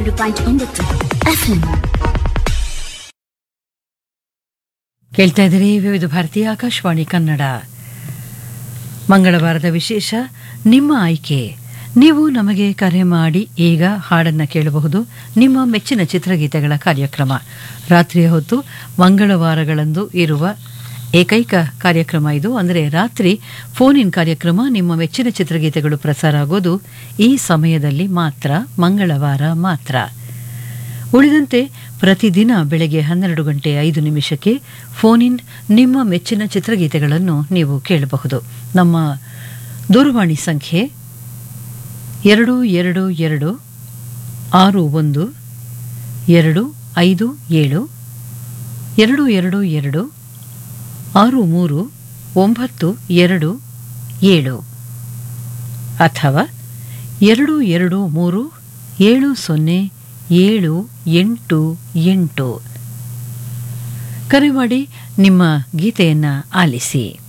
ಎರಡು ಪಾಯಿಂಟ್ ಒಂಬತ್ತು ಎಫ್ಎಂ ಕೇಳ್ತಾ ಇದ್ದೀರಿ ವಿವಿಧ ಭಾರತೀಯ ಆಕಾಶವಾಣಿ ಕನ್ನಡ ಮಂಗಳವಾರದ ವಿಶೇಷ ನಿಮ್ಮ ಆಯ್ಕೆ ನೀವು ನಮಗೆ ಕರೆ ಮಾಡಿ ಈಗ ಹಾಡನ್ನು ಕೇಳಬಹುದು ನಿಮ್ಮ ಮೆಚ್ಚಿನ ಚಿತ್ರಗೀತೆಗಳ ಕಾರ್ಯಕ್ರಮ ರಾತ್ರಿಯ ಹೊತ್ತು ಮಂಗಳವಾರಗಳಂದು ಇರುವ ಏಕೈಕ ಕಾರ್ಯಕ್ರಮ ಇದು ಅಂದರೆ ರಾತ್ರಿ ಫೋನ್ ಇನ್ ಕಾರ್ಯಕ್ರಮ ನಿಮ್ಮ ಮೆಚ್ಚಿನ ಚಿತ್ರಗೀತೆಗಳು ಪ್ರಸಾರ ಆಗೋದು ಈ ಸಮಯದಲ್ಲಿ ಮಾತ್ರ ಮಂಗಳವಾರ ಮಾತ್ರ ಉಳಿದಂತೆ ಪ್ರತಿದಿನ ಬೆಳಗ್ಗೆ ಹನ್ನೆರಡು ಗಂಟೆ ಐದು ನಿಮಿಷಕ್ಕೆ ಫೋನ್ ಇನ್ ನಿಮ್ಮ ಮೆಚ್ಚಿನ ಚಿತ್ರಗೀತೆಗಳನ್ನು ನೀವು ಕೇಳಬಹುದು ನಮ್ಮ ದೂರವಾಣಿ ಸಂಖ್ಯೆ ಎರಡು ಎರಡು ಎರಡು ಆರು ಒಂದು ಎರಡು ಐದು ಏಳು ಎರಡು ಎರಡು ಎರಡು ಆರು ಮೂರು ಒಂಬತ್ತು ಎರಡು ಏಳು ಅಥವಾ ಎರಡು ಎರಡು ಮೂರು ಏಳು ಸೊನ್ನೆ ಏಳು ಎಂಟು ಎಂಟು ಕರೆ ಮಾಡಿ ನಿಮ್ಮ ಗೀತೆಯನ್ನು ಆಲಿಸಿ